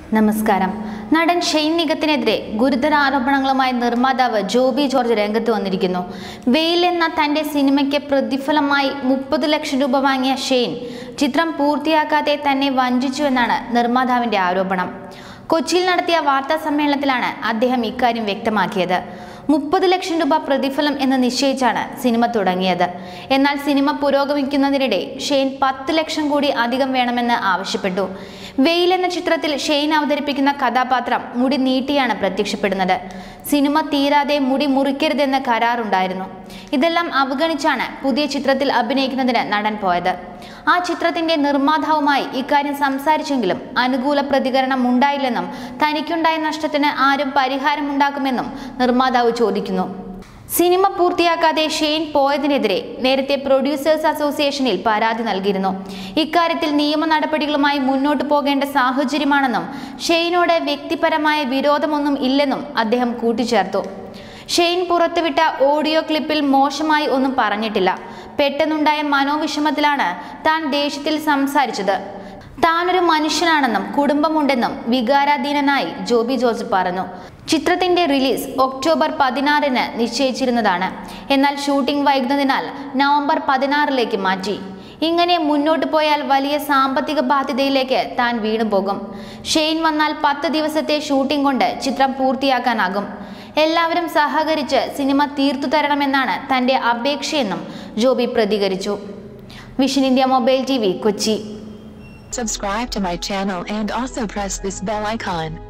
നമസ്കാരം നടൻ ഷെയ്ൻ നിഗത്തിനെതിരെ ഗുരുതര ആരോപണങ്ങളുമായി നിർമ്മാതാവ് ജോബി ജോർജ് രംഗത്ത് വന്നിരിക്കുന്നു വെയിൽ എന്ന തന്റെ സിനിമയ്ക്ക് പ്രതിഫലമായി മുപ്പത് ലക്ഷം രൂപ വാങ്ങിയ ഷെയ്ൻ ചിത്രം പൂർത്തിയാക്കാതെ തന്നെ വഞ്ചിച്ചുവെന്നാണ് നിർമ്മാതാവിന്റെ ആരോപണം കൊച്ചിയിൽ നടത്തിയ വാർത്താ സമ്മേളനത്തിലാണ് അദ്ദേഹം ഇക്കാര്യം വ്യക്തമാക്കിയത് മുപ്പത് ലക്ഷം രൂപ പ്രതിഫലം എന്ന് നിശ്ചയിച്ചാണ് സിനിമ തുടങ്ങിയത് എന്നാൽ സിനിമ പുരോഗമിക്കുന്നതിനിടെ ഷെയ്ൻ പത്ത് ലക്ഷം കൂടി അധികം വേണമെന്ന് ആവശ്യപ്പെട്ടു വെയിൽ എന്ന ചിത്രത്തിൽ ഷെയ്ൻ അവതരിപ്പിക്കുന്ന കഥാപാത്രം മുടി നീട്ടിയാണ് പ്രത്യക്ഷപ്പെടുന്നത് സിനിമ തീരാതെ മുടി മുറിക്കരുതെന്ന കരാറുണ്ടായിരുന്നു ഇതെല്ലാം അവഗണിച്ചാണ് പുതിയ ചിത്രത്തിൽ അഭിനയിക്കുന്നതിന് നടൻ പോയത് ആ ചിത്രത്തിന്റെ നിർമ്മാതാവുമായി ഇക്കാര്യം സംസാരിച്ചെങ്കിലും അനുകൂല പ്രതികരണം ഉണ്ടായില്ലെന്നും തനിക്കുണ്ടായ നഷ്ടത്തിന് ആരും പരിഹാരമുണ്ടാക്കുമെന്നും നിർമ്മാതാവ് ചോദിക്കുന്നു സിനിമ പൂർത്തിയാക്കാതെ ഷെയ്ൻ പോയതിനെതിരെ നേരത്തെ പ്രൊഡ്യൂസേഴ്സ് അസോസിയേഷനിൽ പരാതി നൽകിയിരുന്നു ഇക്കാര്യത്തിൽ നിയമ നടപടികളുമായി മുന്നോട്ട് പോകേണ്ട സാഹചര്യമാണെന്നും ഷെയ്നോട് വ്യക്തിപരമായ വിരോധമൊന്നും ഇല്ലെന്നും അദ്ദേഹം കൂട്ടിച്ചേർത്തു ഷെയ്ൻ പുറത്തുവിട്ട ഓഡിയോ ക്ലിപ്പിൽ മോശമായി ഒന്നും പറഞ്ഞിട്ടില്ല പെട്ടെന്നുണ്ടായ മനോവിഷമത്തിലാണ് താൻ ദേഷ്യത്തിൽ സംസാരിച്ചത് താനൊരു മനുഷ്യനാണെന്നും കുടുംബമുണ്ടെന്നും വികാരാധീനനായി ജോബി ജോർജ് പറഞ്ഞു ചിത്രത്തിന്റെ റിലീസ് ഒക്ടോബർ പതിനാറിന് നിശ്ചയിച്ചിരുന്നതാണ് എന്നാൽ ഷൂട്ടിംഗ് വൈകുന്നതിനാൽ നവംബർ പതിനാറിലേക്ക് മാറ്റി ഇങ്ങനെ മുന്നോട്ട് പോയാൽ വലിയ സാമ്പത്തിക ബാധ്യതയിലേക്ക് താൻ വീണുപോകും ഷെയ്ൻ വന്നാൽ പത്ത് ദിവസത്തെ ഷൂട്ടിംഗ് കൊണ്ട് ചിത്രം പൂർത്തിയാക്കാനാകും എല്ലാവരും സഹകരിച്ച് സിനിമ തീർത്തു തരണമെന്നാണ് തന്റെ അപേക്ഷയെന്നും ജോബി പ്രതികരിച്ചു Vision India mobile T Kochi Subscribe to my channel and also press this bell icon.